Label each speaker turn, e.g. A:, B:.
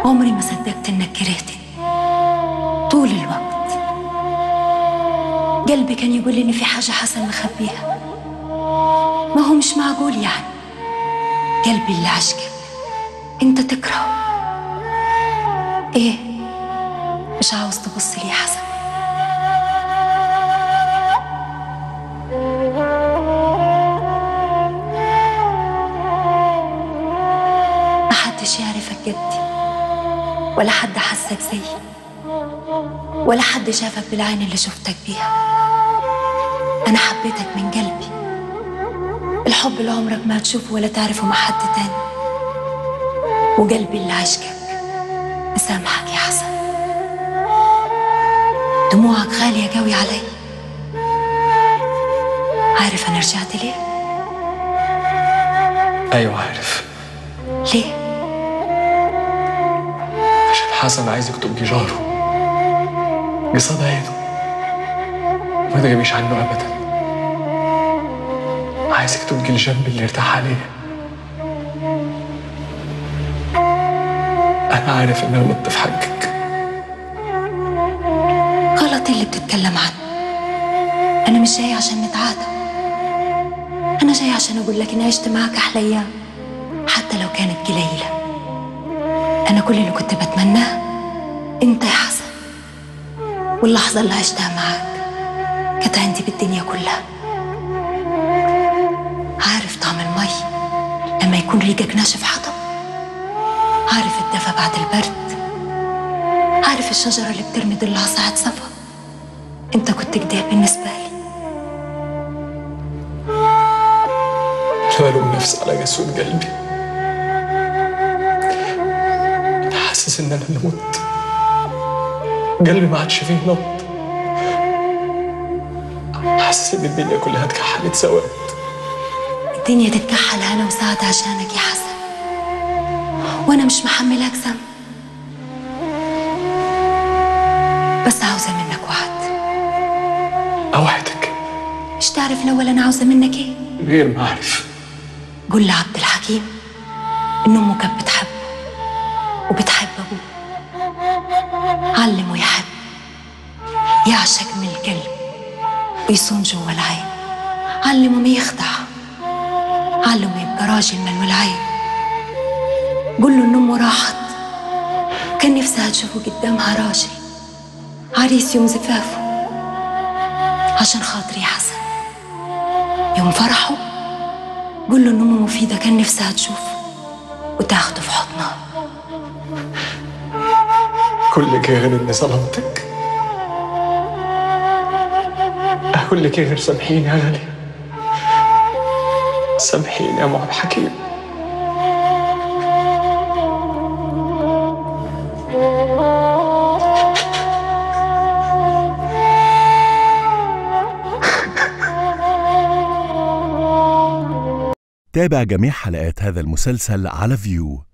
A: عمري ما صدقت انك كرهتني طول الوقت قلبي كان يقول لي ان في حاجة حسن مخبيها ما هو مش معقول يعني قلبي اللي عشقك انت تكرهه ايه مش عاوز تبص لي يا حسن محدش يعرفك جدي ولا حد حسك زيي ولا حد شافك بالعين اللي شفتك بيها أنا حبيتك من قلبي الحب اللي عمرك ما هتشوفه ولا تعرفه مع حد تاني وقلبي اللي عشقك مسامحك يا حسن دموعك غالية قوي علي عارف أنا رجعت ليه؟
B: ايوه عارف
A: ليه؟
B: عشان حسن عايزك تبقي جاره قصاد عينه ما تغيبيش عنه ابدا عايزك تبقي الجنب اللي ارتاح عليه انا عارف ان انا غلطت في حقك
A: غلط اللي بتتكلم عنه أنا مش جاي عشان نتعاتب أنا جاي عشان أقول لك إني عشت معاك أحلى أيام حتى لو كانت قليلة أنا كل اللي كنت بتمناه أنت يا حسن واللحظة اللي عشتها معاك كانت عندي بالدنيا كلها عارف طعم المي لما يكون ريقك ناشف حطب عارف الدفى بعد البرد عارف الشجرة اللي بترمي ضلها ساعة صفا انت كنت كده بالنسبة لي
B: انا بلوم نفسي على جسود قلبي انا حاسس ان انا مت قلبي ما عادش فيه نبض حاسس ان الدنيا كلها اتكحلت سواد
A: الدنيا تتكحل هنا وسعد عشانك يا حسن وانا مش محملاك ذنب بس عاوزة منك وعد
B: اوعدك
A: مش تعرف الاول انا عاوزة منك ايه
B: غير ما اعرف
A: قول لعبد الحكيم ان امه كانت بتحبه وبتحب ابوه علمه يحب يعشق من القلب ويصون جوا العين علمه ما يخدع علمه يبقى راجل من العين قول له ان امه راحت كان نفسها تشوفه قدامها راجل عريس يوم زفافه عشان خاطري يا حسن يوم فرحه قول له ان امه مفيده كان نفسها تشوفه وتاخده في حضنها
B: كل لك غير اني ظلمتك اقول لك غير سامحيني يا غالية سامحيني يا ام عبد الحكيم
C: تابع جميع حلقات هذا المسلسل على فيو